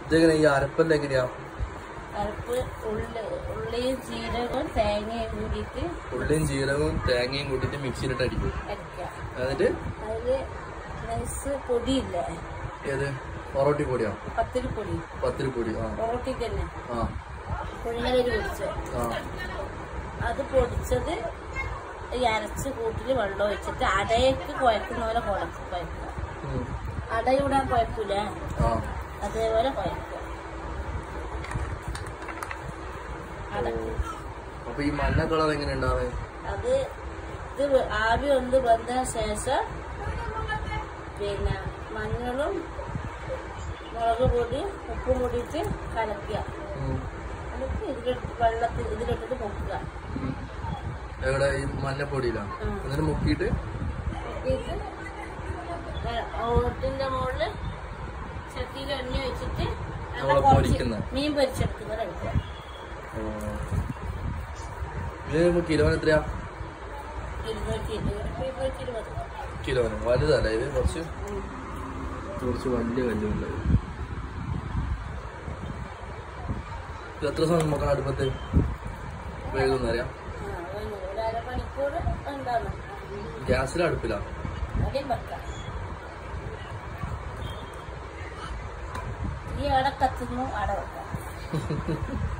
ഇതെങ്ങനെ ഈ അരപ്പല്ല എങ്ങനെയാ അരപ്പ് ഉള്ളി ഉള്ളിയും ജീരകവും തേങ്ങയും കൂടിയിട്ട് ഉള്ളിയും ജീരകവും തേങ്ങയും കൂട്ടിട്ട് മിക്സിയിലിട്ട് അടിക്കും അരയ്ക്കുക എന്നിട്ട് അതില് നൈസ് പൊടിയില്ലേ ഏത് പൊറോട്ടി പൊടിയാ പത്തിരിപ്പൊടി പത്തിരിപ്പൊടി ആ പൊറോട്ടിക്ക് തന്നെ ആ കുഴിമലരി പൊടിച്ച് ആ അത് പൊടിച്ചത് ഈ അരച്ച് കൂട്ടിൽ വെള്ളം ഒഴിച്ചിട്ട് അടയൊക്കെ കുഴക്കുന്ന പോലെ കുഴക്കും കുഴക്കുക ഉം. അടയൂടാൻ കുഴക്കൂലേ ആ അതേപോലെ കുഴക്കുക അട അപ്പൊ ഈ മഞ്ഞ കളർ എങ്ങനെ ഉണ്ടാവേ അത് ഇത് വെ- ആവി ഒന്ന് വന്നതിന് ശേഷം പിന്നെ മഞ്ഞളും മുളക് പൊടി ഉപ്പും കൂടിയിട്ട് കലക്കുക എന്നിട്ട് ഇതിലിട്ട് വെള്ളത്തിൽ ഇതിലിട്ടിട്ട് മുക്കുക എവിടെ ഈ മഞ്ഞപ്പൊടിയിലാ ഉം. എന്നിട്ട് മുക്കിയിട്ട് മുക്കിയിട്ട് ഓട്ടിന്റെ മുകളിൽ ചട്ടിയിൽ എണ്ണ വെച്ചിട്ട് എണ്ണ നമ്മള് കുറച്ച് പൊരിക്കുന്ന. മീൻ പൊരിച്ചെടുക്കുന്നത് കഴിക്കുക ഇതിന് കിലോന് എത്രയാ ഇരുന്നൂറ്റി ഇരുപത് ഇരുന്നൂറ്റി ഇരുപത് കിലോന് വലുതല്ല ഇത് കുറച്ച് കുറച്ച് വലിയ കല്ലുണ്ട് ഇത് എത്ര സമയം നോക്കണം അടുപ്പത്ത് വേഗം അറിയാം ആ, ഒരു- ഒരു അരമണിക്കൂർ ഉണ്ടാകും ഗ്യാസിലെ അടുപ്പിലാ അടിയും വെക്കാം ഈ അട കത്തുന്നു അട വെക്കാം